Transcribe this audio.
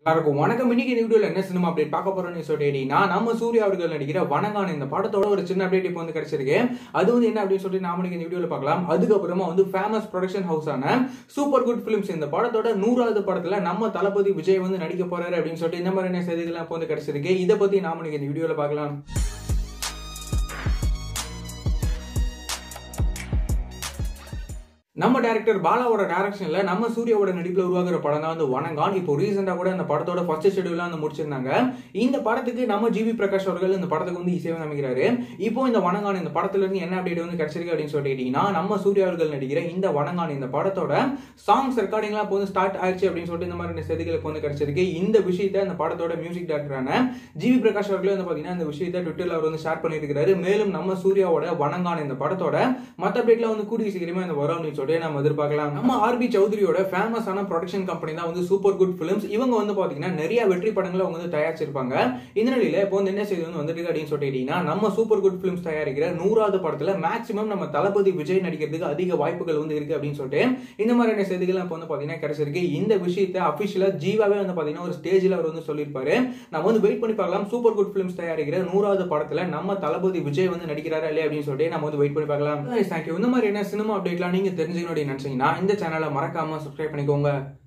எல்லாருக்கும் வணக்கம் இன்னைக்கு இந்த வீடியோல என்ன சினிமா அப்டேட் பார்க்க போறோம்னு சொல்லிட்டீங்கன்னா நம்ம சூர்யா அவர்கள் நடிக்கிற வணங்கான இந்த படத்தோட ஒரு சின்ன அப்டேட் இப்போ வந்து கிடைச்சிருக்கு அது வந்து என்ன அப்படின்னு சொல்லிட்டு நாம இன்னைக்கு இந்த வீடியோல பார்க்கலாம் அதுக்கப்புறமா வந்து ஃபேமஸ் ப்ரொடக்ஷன் ஹவுஸ் ஆன சூப்பர் குட் ஃபிலிம்ஸ் இந்த படத்தோட நூறாவது படத்துல நம்ம தளபதி விஜய் வந்து நடிக்க போறாரு அப்படின்னு சொல்லிட்டு இந்த மாதிரியான செய்திகள்லாம் இப்போ வந்து கிடைச்சிருக்கு இதை பத்தி நாம இன்னைக்கு இந்த வீடியோல பார்க்கலாம் நம்ம டேரக்டர் பாலாவோட டைரக்ஷன்ல நம்ம சூர்யாவோட நடிப்புல உருவாக்குற படம் தான் வந்து வணங்கான் இப்போ ரீசெண்டா கூட அந்த படத்தோட ஃபர்ஸ்ட் ஷெடியூலாம் வந்து முடிச்சிருந்தாங்க இந்த படத்துக்கு நம்ம ஜிவி பிரகாஷ் அவர்கள் இந்த படத்துக்கு வந்து இசையம் அமைக்கிறாரு இப்போ இந்த வணங்கான் இந்த படத்துல இருந்து என்ன அப்டேட் வந்து கிடைச்சிருக்கு அப்படின்னு சொல்லிட்டீங்கன்னா நம்ம சூர்யா அவர்கள் நடிக்கிற இந்த வணங்கான் இந்த படத்தோட சாங்ஸ் ரெக்கார்டிங்லாம் இப்போ வந்து ஸ்டார்ட் ஆயிடுச்சு அப்படின்னு சொல்லிட்டு இந்த மாதிரி செய்திகளுக்கு வந்து கிடைச்சிருக்கு இந்த விஷயத்த இந்த படத்தோட மியூசிக் டேரக்டரான ஜிவி பிரகாஷ் அவர்களே வந்து பாத்தீங்கன்னா இந்த விஷயத்த ட்விட்டர்ல அவர் வந்து ஷேர் பண்ணியிருக்காரு மேலும் நம்ம சூர்யாவோட வணங்கான் இந்த படத்தோட மத்த அப்டேட்ல வந்து கூடிய சீக்கிரமே அந்த வரும் அப்படின்னு சொல்லிட்டு நம்ம எதிர்பார்க்கலாம் நம்ம ஆர்பி சௌத்ரியோட ஃபேமஸான ப்ரொடக்ஷன் கம்பெனி தான் வந்து சூப்பர் குட் ஃபிலிம்ஸ் இவங்க வந்து பாத்தீங்கன்னா நிறைய வெற்றி படங்களை அவங்க வந்து தயாரிச்சிருப்பாங்க இந்த நிலையில இப்போ வந்து என்ன செய்தி வந்து வந்துருக்கு அப்படின்னு சொல்லிட்டீங்கன்னா நம்ம சூப்பர் குட் ஃபிலிம்ஸ் தயாரிக்கிற நூறாவது படத்துல மேக்ஸிமம் நம்ம தளபதி விஜய் நடிக்கிறதுக்கு அதிக வாய்ப்புகள் வந்து இருக்கு அப்படின்னு சொல்லிட்டு இந்த மாதிரியான செய்திகள் இப்போ வந்து பாத்தீங்கன்னா கிடைச்சிருக்கு இந்த விஷயத்தை அபிஷியலா ஜீவாவே வந்து பாத்தீங்கன்னா ஒரு ஸ்டேஜ்ல அவர் வந்து சொல்லியிருப்பாரு நம்ம வந்து வெயிட் பண்ணி பார்க்கலாம் சூப்பர் குட் ஃபிலிம்ஸ் தயாரிக்கிற நூறாவது படத்துல நம்ம தளபதி விஜய் வந்து நடிக்கிறாரா இல்லையா அப்படின்னு சொல்லிட்டு நம்ம வந்து வெயிட் பண்ணி பார்க்கலாம் தேங்க்யூ இந்த மாதிரி என்ன சினிமா அப்டேட்லாம் நீங்க தெரிஞ்சுக்கணும் அப்படின்னு நினைச்சீங்கன்னா இந்த சேனலை மறக்காம சப்ஸ்கிரைப் பண்ணிக்கோங்க